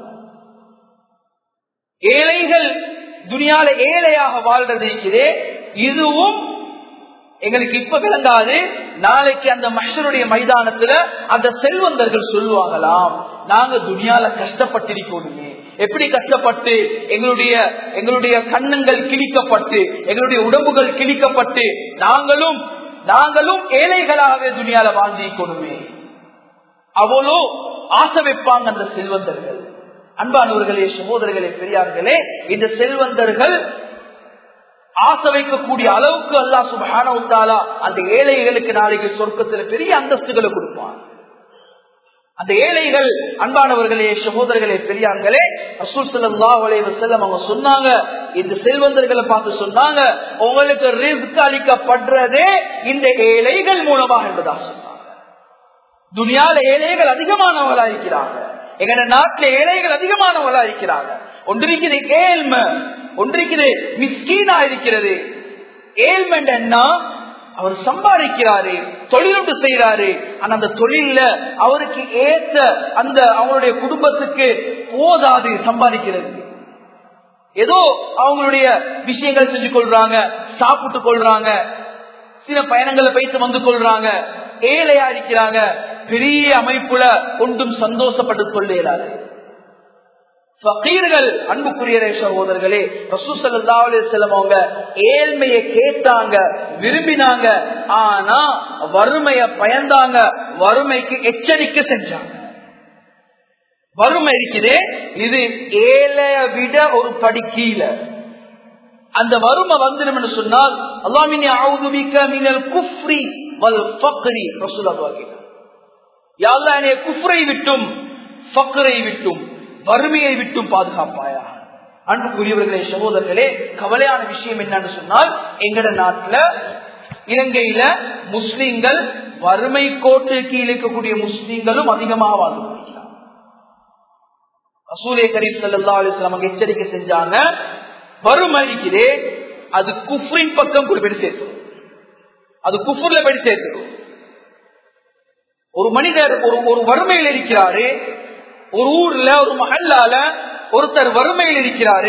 ஏழைகள் துணியால ஏழையாக வாழ்றது இருக்கிறே இதுவும் எங்களுக்கு இப்ப விளங்காது நாளைக்கு அந்த மஷருடைய மைதானத்துல அந்த செல்வந்தர்கள் சொல்லுவாங்களாம் நாங்க துணியால கஷ்டப்பட்டிருக்கணுமே எப்படி கஷ்டப்பட்டு எங்களுடைய எங்களுடைய கண்ணங்கள் கிழிக்கப்பட்டு எங்களுடைய உடம்புகள் கிழிக்கப்பட்டு நாங்களும் நாங்களும் ஏழைகளாகவே துணியால வாழ்ந்திருக்கணுமே அவ்வளோ ஆசை வைப்பாங்க அந்த செல்வந்தர்கள் அன்பானவர்களே சகோதரர்களே பெரியார்களே இந்த செல்வந்தர்கள் ஆசை வைக்கக்கூடிய அளவுக்கு அல்லா சுபானா அந்த ஏழைகளுக்கு நாளைக்கு சொர்க்கத்தில் பெரிய அந்தஸ்துகளை கொடுப்பான் அந்த ஏழைகள் அன்பானவர்களே சகோதரர்களே பெரியார்களே ரசூல் சல்லா செல்லம் அவங்க சொன்னாங்க இந்த செல்வந்தர்களை பார்த்து சொன்னாங்க உங்களுக்கு ரிஸ்க் அளிக்கப்படுறதே இந்த ஏழைகள் மூலமாக என்பதா சொன்னாங்க துனியால ஏழைகள் அதிகமானவர்களா இருக்கிறாங்க எங்க நாட்டில ஏழைகள் அதிகமானவர்களா இருக்கிறாங்க ஒன்றிருக்கிறது ஏழ்மை ஒன்றிருக்கிறது மிஸ்கீனா இருக்கிறது ஏழ்மெண்ட் என்ன அவர் சம்பாதிக்கிறாரு தொழிலொன்று செய்யறாரு ஆனா அந்த தொழில அவருக்கு ஏற்ற அந்த அவங்களுடைய குடும்பத்துக்கு போதாது சம்பாதிக்கிறது ஏதோ அவங்களுடைய விஷயங்கள் செஞ்சு கொள்றாங்க சாப்பிட்டு கொள்றாங்க சில பயணங்களை போயிட்டு வந்து கொள்றாங்க ஏழையா இருக்கிறாங்க பெரிய அமைப்புல ஒன்றும் சந்தோஷப்பட்டு கொள்ளேலாது ஃபகீர்கள் அன்புக்குரிய சகோதரர்களே ரசூசல்லா அலிஸ்லம் அவங்க ஏழ்மையை கேட்டாங்க விரும்பினாங்க ஆனா வறுமைய பயந்தாங்க வறுமைக்கு எச்சரிக்கை செஞ்சாங்க வறுமை இருக்குதே இது ஏழைய விட ஒரு படி கீழே அந்த வறுமை வந்துடும் சொன்னால் அல்லாமினி ஆவுதுமிக்க மினல் குஃப்ரி வல் ஃபக்ரி ரசூலுல்லாஹி யாழ்லா என்னைய குஃப்ரை விட்டும் ஃபக்ரை விட்டும் வறுமையை விட்டும் பாதுகாப்பாயா அன்புக்குரியவர்களே சகோதரர்களே கவலையான விஷயம் என்னன்னு சொன்னால் எங்கட நாட்டுல இலங்கையில முஸ்லிம்கள் வறுமை கோட்டு கீழ் இருக்கக்கூடிய முஸ்லிம்களும் அதிகமாக வாழ்ந்துகிறார் ரசூலே கரீம் சல்லா அலிஸ்லாம் எச்சரிக்கை செஞ்சாங்க வறுமை இருக்கிறே அது குஃப்ரின் பக்கம் குறிப்பிட்டு சேர்த்து அது குஃபுர்ல போய் சேர்த்துடும் ஒரு மனிதர் ஒரு ஒரு வறுமையில் இருக்கிறாரு ஒரு ஊர்ல ஒரு மகல்லால ஒருத்தர் வறுமையில் இருக்கிறாரு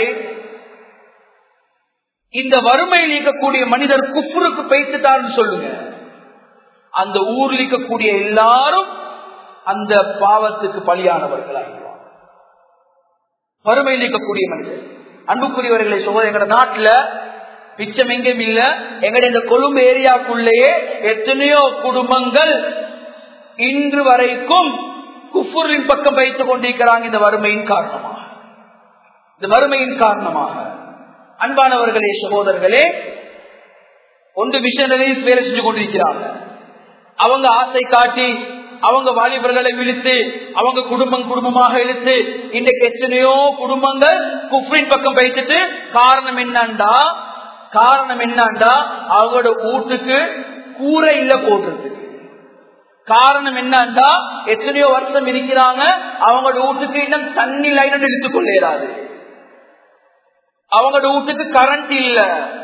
இந்த வறுமையில் இருக்கக்கூடிய மனிதர் குஃபுருக்கு பெய்த்துட்டார்னு சொல்லுங்க அந்த ஊரில் இருக்கக்கூடிய எல்லாரும் அந்த பாவத்துக்கு பலியானவர்களாகிறார் வறுமையில் இருக்கக்கூடிய மனிதர் அன்புக்குரியவர்களை சொல்ல எங்க நாட்டுல பிச்சம் எங்கேயும் இல்ல எங்கட இந்த கொழும்பு ஏரியாக்குள்ளேயே எத்தனையோ குடும்பங்கள் இன்று வரைக்கும் குஃபுரின் பக்கம் வைத்துக் கொண்டிருக்கிறாங்க இந்த வறுமையின் காரணமாக இந்த வறுமையின் காரணமாக அன்பானவர்களே சகோதரர்களே ஒன்று மிஷனரிஸ் வேலை செஞ்சு கொண்டிருக்கிறாங்க அவங்க ஆசை காட்டி அவங்க வாலிபர்களை விழித்து அவங்க குடும்பம் குடும்பமாக இழுத்து இன்றைக்கு எத்தனையோ குடும்பங்கள் குஃப்ரின் பக்கம் வைத்துட்டு காரணம் என்னண்டா காரணம் என்னண்டா அவங்களோட வீட்டுக்கு கூரை இல்ல போடுறது காரணம் என்னண்டா எத்தனையோ வருஷம் இருக்கிறாங்க அவங்களோட வீட்டுக்கு இன்னும் தண்ணி லைன் எடுத்துக் கொள்ளாது அவங்களோட வீட்டுக்கு கரண்ட் இல்ல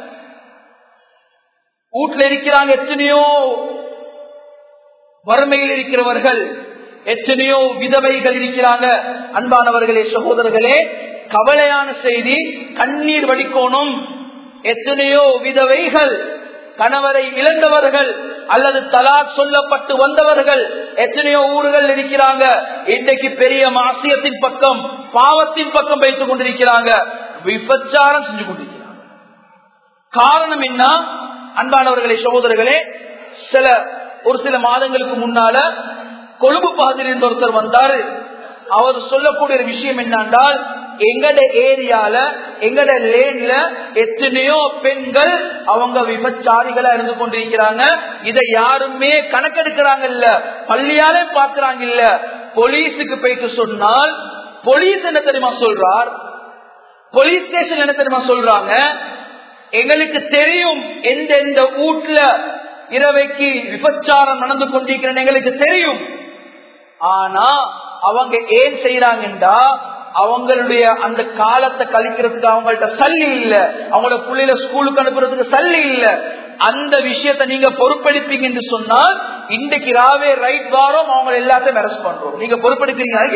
வீட்டுல இருக்கிறாங்க எத்தனையோ வறுமையில் இருக்கிறவர்கள் எத்தனையோ விதவைகள் இருக்கிறாங்க அன்பானவர்களே சகோதரர்களே கவலையான செய்தி கண்ணீர் வடிக்கோணும் எத்தனையோ விதவைகள் கணவரை இழந்தவர்கள் அல்லது தலாக் சொல்லப்பட்டு வந்தவர்கள் எத்தனையோ ஊர்கள் இருக்கிறாங்க இன்றைக்கு பெரிய மாசியத்தின் பக்கம் பாவத்தின் பக்கம் வைத்துக் கொண்டிருக்கிறாங்க விபச்சாரம் செஞ்சு கொண்டிருக்கிறாங்க காரணம் என்ன அன்பானவர்களே சகோதரர்களே சில ஒரு சில மாதங்களுக்கு முன்னால கொழும்பு பாதிரில் ஒருத்தர் வந்தாரு அவர் சொல்லக்கூடிய ஒரு விஷயம் என்னன்றால் எங்கட ஏரியால எங்கட லேன்ல எத்தனையோ பெண்கள் அவங்க விபச்சாரிகளா இருந்து கொண்டிருக்கிறாங்க இதை யாருமே கணக்கெடுக்கிறாங்க இல்ல பள்ளியாலே பாக்குறாங்க இல்ல போலீஸுக்கு போயிட்டு சொன்னால் போலீஸ் என்ன தெரியுமா சொல்றார் போலீஸ் ஸ்டேஷன் என்ன தெரியுமா சொல்றாங்க எங்களுக்கு தெரியும் எந்த எந்த வீட்டுல இரவைக்கு விபச்சாரம் நடந்து கொண்டிருக்கிறேன் எங்களுக்கு தெரியும் ஆனா அவங்க ஏன் செய்யறாங்கன்றா அவங்களுடைய அந்த காலத்தை கழிக்கிறதுக்கு அவங்கள்ட்ட சல்லி இல்ல அவங்களோட பிள்ளைல ஸ்கூலுக்கு அனுப்புறதுக்கு சல்லி இல்ல அந்த விஷயத்த நீங்க பொறுப்பெடுப்பீங்க என்று சொன்னால் இன்றைக்கு ராவே ரைட் வாரம் அவங்க எல்லாத்தையும் அரெஸ்ட் பண்றோம் நீங்க பொறுப்பெடுக்கிறீங்க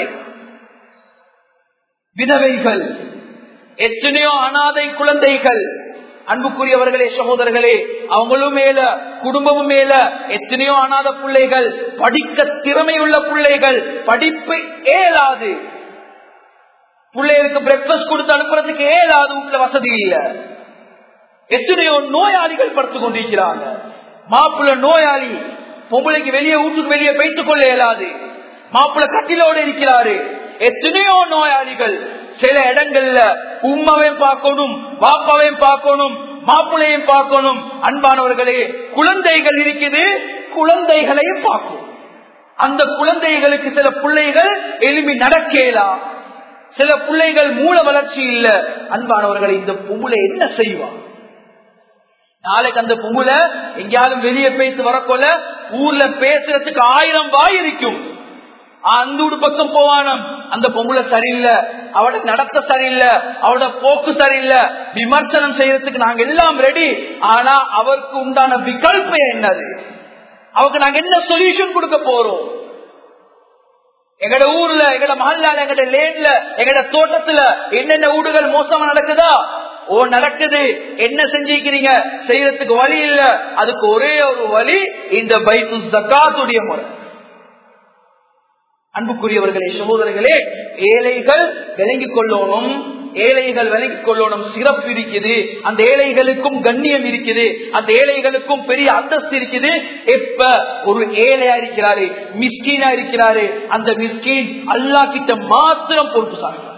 விதவைகள் எத்தனையோ அனாதை குழந்தைகள் அன்புக்குரியவர்களே சகோதரர்களே அவங்களும் மேல குடும்பமும் மேல எத்தனையோ அனாத பிள்ளைகள் படிக்க திறமையுள்ள பிள்ளைகள் படிப்பு ஏலாது பிள்ளைகளுக்கு பிரேக்பாஸ்ட் கொடுத்து அனுப்புறதுக்கு ஏலாது வீட்டுல வசதி இல்ல எத்தனையோ நோயாளிகள் படுத்துக் கொண்டிருக்கிறாங்க மாப்பிள்ள நோயாளி பொம்பளைக்கு வெளியே வீட்டுக்கு வெளியே வைத்துக் கொள்ள இயலாது மாப்பிள்ள கட்டிலோடு இருக்கிறாரு எத்தனையோ நோயாளிகள் சில இடங்கள்ல உம்மாவையும் பார்க்கணும் பாப்பாவையும் பார்க்கணும் மாப்பிள்ளையும் பார்க்கணும் அன்பானவர்களே குழந்தைகள் இருக்குது குழந்தைகளையும் பார்க்கும் அந்த குழந்தைகளுக்கு சில பிள்ளைகள் எலும்பி நடக்கலாம் சில பிள்ளைகள் மூல வளர்ச்சி இல்ல அன்பானவர்களை இந்த பொம்பளை என்ன செய்வான் நாளைக்கு அந்த பொம்புல எங்கேயாலும் வெளியே பேசி வரக்கொள்ள ஊர்ல பேசுறதுக்கு ஆயிரம் வாய் இருக்கும் அந்த ஊடு பக்கம் போவானம் அந்த பொம்புல சரியில்லை அவட நடத்த சரியில்லை அவட போக்கு சரியில்லை விமர்சனம் செய்யறதுக்கு நாங்க எல்லாம் ரெடி ஆனா அவருக்கு உண்டான விகல்பம் என்னது அவருக்கு நாங்க என்ன சொல்யூஷன் கொடுக்க போறோம் எங்கட ஊர்ல எங்கட மஹல்லால எங்கட லேன்ல எங்கட தோட்டத்துல என்னென்ன வீடுகள் மோசமா நடக்குதா ஓ நடக்குது என்ன செஞ்சிருக்கிறீங்க செய்யறதுக்கு வழி இல்ல அதுக்கு ஒரே ஒரு வழி இந்த பைத்து ஜக்காத்துடைய முறை அன்புக்குரியவர்களே சகோதரர்களே ஏழைகள் விளங்கிக் கொள்ளணும் ஏழைகள் விலகிக் கொள்ளணும் சிறப்பு இருக்குது அந்த ஏழைகளுக்கும் கண்ணியம் இருக்குது அந்த ஏழைகளுக்கும் பெரிய அந்தஸ்து இருக்குது எப்ப ஒரு ஏழையா இருக்கிறாரு மிஸ்கீனா இருக்கிறாரு அந்த மிஸ்கீன் அல்லா கிட்ட மாத்திரம் பொறுப்பு சாகிறார்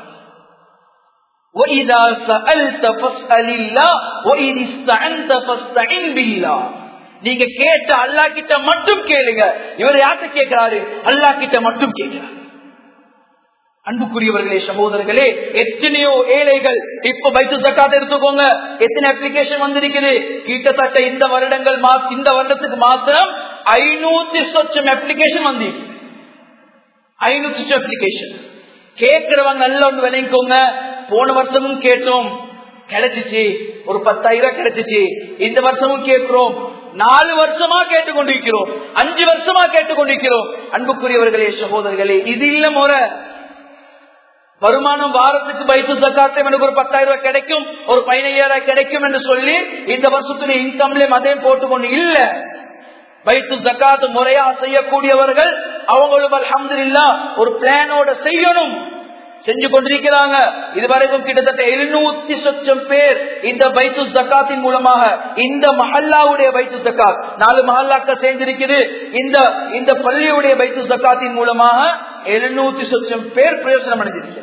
وَإِذَا سَأَلْتَ فَاسْأَلِ اللَّهِ وَإِنِ اسْتَعَنْتَ فَاسْتَعِنْ بِاللَّهِ நீங்க கேட்ட அல்லா கிட்ட மட்டும் கேளுங்க இவர் யார்கிட்ட கேட்கிறாரு அல்லா கிட்ட மட்டும் கேட்கிறார் அன்புக்குரியவர்களே சகோதரர்களே எத்தனையோ ஏழைகள் இப்ப பைத்து சக்காத்த எடுத்துக்கோங்க எத்தனை அப்ளிகேஷன் வந்திருக்குது கிட்டத்தட்ட இந்த வருடங்கள் இந்த வருடத்துக்கு மாத்திரம் ஐநூத்தி சொச்சம் அப்ளிகேஷன் வந்து ஐநூத்தி சொச்சம் அப்ளிகேஷன் கேட்கிறவங்க நல்ல ஒன்று விளைவிக்கோங்க போன வருஷமும் கேட்டோம் கிடைச்சிச்சு ஒரு பத்தாயிரம் கிடைச்சிச்சு இந்த வருஷமும் கேட்கிறோம் நாலு வருஷமா கேட்டுக்கொண்டிருக்கிறோம் அஞ்சு வருஷமா கேட்டுக்கொண்டிருக்கிறோம் அன்புக்குரியவர்களே சகோதரர்களே இது இல்ல முறை வருமானம் வாரத்துக்கு பைத்து சக்காத்தம் எனக்கு ஒரு பத்தாயிரம் ரூபாய் கிடைக்கும் ஒரு பதினையாயிரம் கிடைக்கும் என்று சொல்லி இந்த வருஷத்துல இன்கம்ல அதையும் போட்டுக்கொண்டு இல்ல பைத்து ஜக்காத்து முறையா செய்யக்கூடியவர்கள் அவங்களும் அலமது ஒரு பிளானோட செய்யணும் செஞ்சு கொண்டிருக்கிறாங்க இதுவரைக்கும் கிட்டத்தட்ட எழுநூத்தி சொச்சம் பேர் இந்த பைத்து ஜக்காத்தின் மூலமாக இந்த மஹல்லாவுடைய பைத்து ஜக்காத் நாலு மஹல்லாக்கள் சேர்ந்திருக்குது இந்த இந்த பள்ளியுடைய பைத்து ஜக்காத்தின் மூலமாக எழுநூத்தி சொச்சம் பேர் பிரயோசனம் அடைஞ்சிருக்கிறாங்க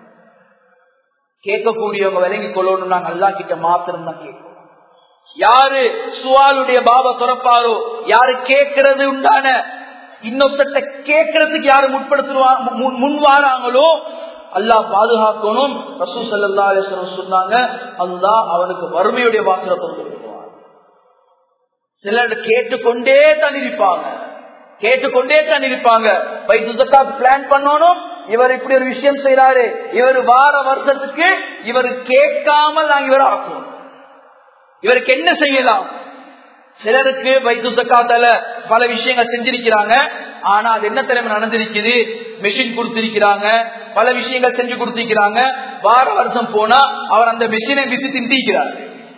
கேட்கக்கூடியவங்க விளங்கி கொள்ளணும் நாங்க அல்லா கிட்ட மாத்திரம் தான் கேட்கணும் யாரு சுவாலுடைய பாபா துறப்பாரோ யாரு கேட்கறது உண்டான இன்னொருத்த கேட்கறதுக்கு யாரு முற்படுத்துவா முன் வாராங்களோ அல்லாஹ் பாதுகாக்கணும் ரசூ சல்லா அலிஸ்வரம் சொன்னாங்க அல்லாஹ் அவனுக்கு வறுமையுடைய வாக்குல கொடுத்துருவான் சிலர் கேட்டுக்கொண்டே தான் இருப்பாங்க கேட்டுக்கொண்டே தான் இருப்பாங்க பைத்துக்காக பிளான் பண்ணணும் இவர் இப்படி ஒரு விஷயம் செய்யறாரு இவர் வார வருஷத்துக்கு இவர் கேட்காமல் நாங்க இவர் ஆக்குவோம் இவருக்கு என்ன செய்யலாம் சிலருக்கு வைத்து சக்காத்தால பல விஷயங்கள் செஞ்சிருக்கிறாங்க ஆனா அது என்ன திறமை நடந்திருக்குது மெஷின் கொடுத்திருக்கிறாங்க பல விஷயங்கள் செஞ்சு கொடுத்திருக்கிறாங்க வார வருஷம் போனா அவர் அந்த மெஷினை வித்து திண்டிக்கிறார்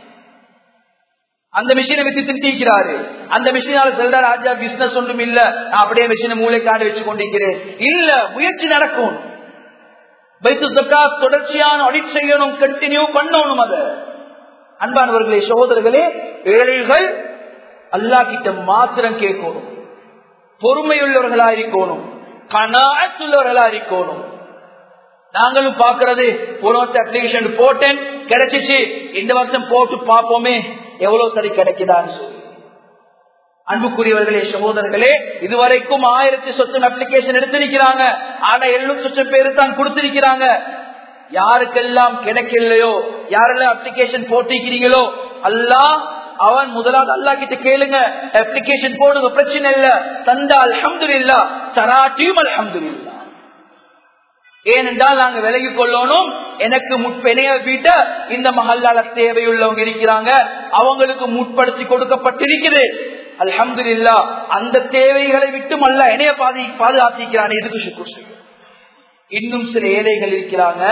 அந்த மிஷினை வித்து திண்டிக்கிறாரு அந்த மிஷினால செல்ற ராஜா பிசினஸ் ஒன்றும் இல்ல நான் அப்படியே மிஷினை மூளைக்காண்டு வச்சு கொண்டிருக்கிறேன் இல்ல முயற்சி நடக்கும் வைத்து சக்கா தொடர்ச்சியான அடிட் செய்யணும் கண்டினியூ பண்ணணும் அதை அன்பானவர்களே சகோதரர்களே ஏழைகள் அல்லா கிட்ட மாத்திரம் கேட்கணும் பொறுமையுள்ளவர்களா இருக்கணும் கனாத்துள்ளவர்களா இருக்கணும் நாங்களும் பாக்குறது ஒரு வருஷம் அப்ளிகேஷன் போட்டேன் கிடைச்சிச்சு இந்த வருஷம் போட்டு பார்ப்போமே எவ்வளவு சரி கிடைக்குதான்னு சொல்லி அன்புக்குரியவர்களே சகோதரர்களே இதுவரைக்கும் ஆயிரத்தி சொச்சம் அப்ளிகேஷன் எடுத்திருக்கிறாங்க ஆனா எழுநூத்தி சொச்சம் பேரு தான் கொடுத்திருக்கிறாங்க யாருக்கெல்லாம் கிடைக்கலையோ யாரெல்லாம் அப்ளிகேஷன் போட்டிருக்கிறீங்களோ அல்லா அவன் முதலாவது அல்லா கிட்ட கேளுங்க அப்ளிகேஷன் போடுங்க பிரச்சனை இல்ல தந்தா அல்ஹம்து இல்லா தராட்டியும் அல்ஹம்து இல்லா ஏனென்றால் நாங்க விலகி கொள்ளணும் எனக்கு முற்பெனைய வீட்ட இந்த மகல்லால தேவையுள்ளவங்க இருக்கிறாங்க அவங்களுக்கு முற்படுத்தி கொடுக்கப்பட்டிருக்குது அல்ஹம்து இல்லா அந்த தேவைகளை விட்டு அல்ல என்னைய பாதி பாதுகாத்திக்கிறான் எதுக்கு சுக்குர் செய்யும் இன்னும் சில ஏழைகள் இருக்கிறாங்க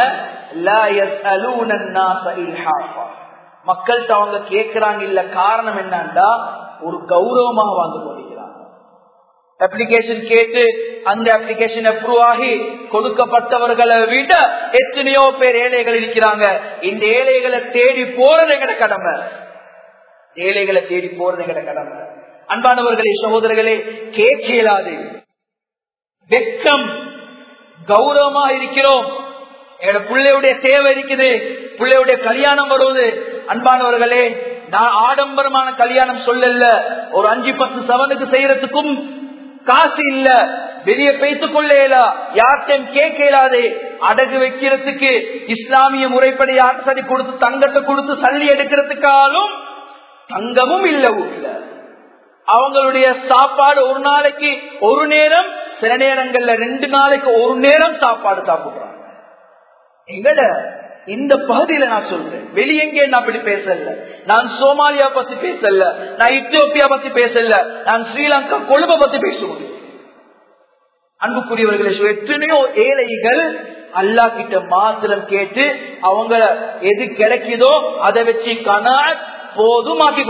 மக்கள்கிட்ட அவங்க கேட்கிறாங்க இல்ல காரணம் என்னன்னா ஒரு கௌரவமாக வாழ்ந்து கொண்டிருக்கிறாங்க அப்ளிகேஷன் கேட்டு அந்த அப்ளிகேஷன் அப்ரூவ் ஆகி கொடுக்கப்பட்டவர்களை விட எத்தனையோ பேர் ஏழைகள் இருக்கிறாங்க இந்த ஏழைகளை தேடி போறது எங்கட கடமை ஏழைகளை தேடி போறது எங்கட கடமை அன்பானவர்களே சகோதரர்களே கேட்க இயலாது வெக்கம் கௌரவமா இருக்கிறோம் என்னோட பிள்ளையுடைய தேவை இருக்குது பிள்ளையுடைய கல்யாணம் வருவது அன்பானவர்களே நான் ஆடம்பரமான கல்யாணம் சொல்லல ஒரு அஞ்சு பத்து சவனுக்கு செய்யறதுக்கும் காசு இல்ல வெளியே பேசிக் கொள்ளேலா யார்ட்டையும் கேட்க இயலாது அடகு வைக்கிறதுக்கு இஸ்லாமிய முறைப்படி யார்த்தடி கொடுத்து தங்கத்தை கொடுத்து சல்லி எடுக்கிறதுக்காலும் தங்கமும் இல்ல ஊர்ல அவங்களுடைய சாப்பாடு ஒரு நாளைக்கு ஒரு நேரம் சில நேரங்கள்ல ரெண்டு நாளைக்கு ஒரு நேரம் சாப்பாடு சாப்பிடுறாங்க எங்கட இந்த பகுதியில நான் சொல்றேன் வெளியெங்கே நான் அப்படி பேசல நான் சோமாலியா பத்தி பேசல நான் இத்தியோப்பியா பத்தி பேசல நான் ஸ்ரீலங்கா கொழும்ப பத்தி பேசுவேன் அன்புக்குரியவர்களே எத்தனையோ ஏழைகள் அல்லா கிட்ட மாத்திரம் கேட்டு அவங்க எது கிடைக்குதோ அதை வச்சு கனா போதுமாக்கி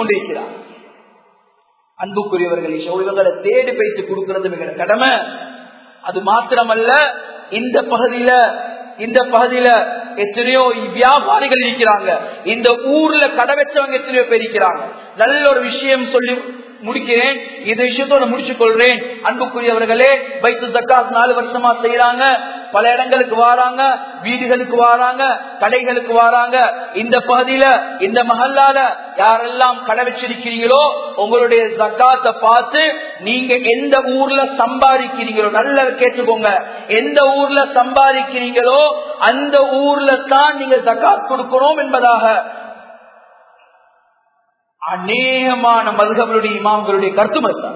அது மாத்திரமல்ல இந்த பகுதியில இந்த பகுதியில எத்தனையோ வியாபாரிகள் இருக்கிறாங்க இந்த ஊர்ல கடை வச்சவங்க எத்தனையோ பேர் இருக்கிறாங்க நல்ல ஒரு விஷயம் சொல்லி முடிக்கிறேன் இந்த விஷயத்தோட முடிச்சு கொள்றேன் அன்புக்குரியவர்களே பைத்து ஜக்காத் நாலு வருஷமா செய்யறாங்க பல இடங்களுக்கு வாராங்க வீடுகளுக்கு வாராங்க கடைகளுக்கு வாராங்க இந்த பகுதியில இந்த மஹல்லால யாரெல்லாம் கடை வச்சிருக்கிறீங்களோ உங்களுடைய ஜக்காத்தை பார்த்து நீங்க எந்த ஊர்ல சம்பாதிக்கிறீங்களோ நல்லா கேட்டுக்கோங்க எந்த ஊர்ல சம்பாதிக்கிறீங்களோ அந்த ஊர்ல தான் நீங்க ஜக்காத் கொடுக்கணும் என்பதாக அநேகமான மதுகங்களுடைய இமாம்களுடைய கருத்தும் அதுதான்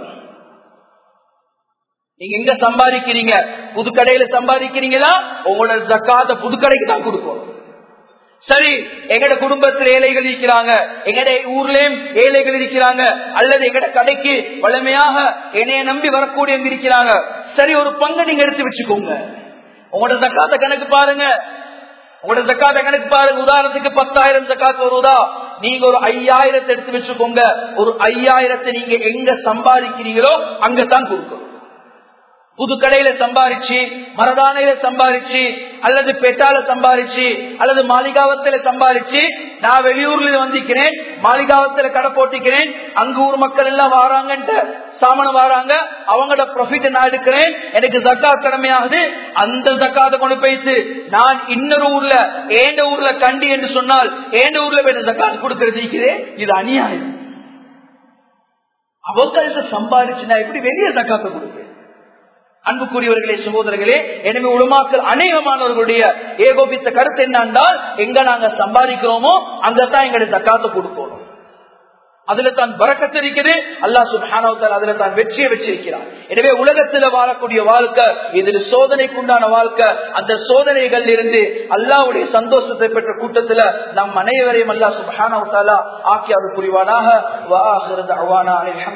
நீங்க எங்க சம்பாதிக்கிறீங்க புதுக்கடையில சம்பாதிக்கிறீங்களா உங்களோட ஜக்காத புதுக்கடைக்கு தான் கொடுக்கும் சரி எங்கட குடும்பத்தில் ஏழைகள் இருக்கிறாங்க எங்கட ஊர்லயும் ஏழைகள் இருக்கிறாங்க அல்லது எங்கட கடைக்கு வளமையாக என்னைய நம்பி வரக்கூடியவங்க இருக்கிறாங்க சரி ஒரு பங்கு நீங்க எடுத்து வச்சுக்கோங்க உங்களோட ஜக்காத்த கணக்கு பாருங்க உங்களோட ஜக்காத்த கணக்கு பாருங்க உதாரணத்துக்கு பத்தாயிரம் ஜக்காத்து வருவதா நீங்க ஒரு ஐயாயிரத்தை எடுத்து வச்சுக்கோங்க ஒரு ஐயாயிரத்தை நீங்க எங்க சம்பாதிக்கிறீங்களோ அங்கதான் கொடுக்கணும் புது கடையில சம்பாரிச்சு மரதானையில சம்பாரிச்சு அல்லது பெட்டால சம்பாரிச்சு அல்லது மாளிகாவத்துல சம்பாரிச்சு நான் வெளியூர்ல வந்திருக்கிறேன் மாளிகாவத்துல கடை போட்டிக்கிறேன் அங்க ஊர் மக்கள் எல்லாம் வாராங்கன்ட்டு சாமன வாராங்க அவங்களோட ப்ராஃபிட் நான் எடுக்கிறேன் எனக்கு ஜக்காத் கடமையாகுது அந்த ஜக்காத்தை கொண்டு போயிட்டு நான் இன்னொரு ஊர்ல ஏண்ட ஊர்ல கண்டி என்று சொன்னால் ஏண்ட ஊர்ல போய் ஜக்காத் கொடுக்கறது இது அநியாயம் அவங்கள்ட்ட சம்பாரிச்சு நான் எப்படி வெளியே ஜக்காத்தை கொடுப்பேன் அன்புக்குரியவர்களே சகோதரர்களே எனவே உலமாக்கள் அநேகமானவர்களுடைய ஏகோபித்த கருத்து என்னன்றால் எங்க நாங்க சம்பாதிக்கிறோமோ அங்கதான் எங்களுடைய தக்காத்த கொடுக்கணும் அதுல தான் பறக்கத்து இருக்குது அல்லா சுபானவத்தால் அதுல தான் வெற்றியை வச்சிருக்கிறார் எனவே உலகத்துல வாழக்கூடிய வாழ்க்கை இதில் சோதனைக்குண்டான வாழ்க்கை அந்த சோதனைகள் இருந்து அல்லாவுடைய சந்தோஷத்தை பெற்ற கூட்டத்துல நம் அனைவரையும் அல்லா சுபானவத்தாலா ஆக்கி அது புரிவானாக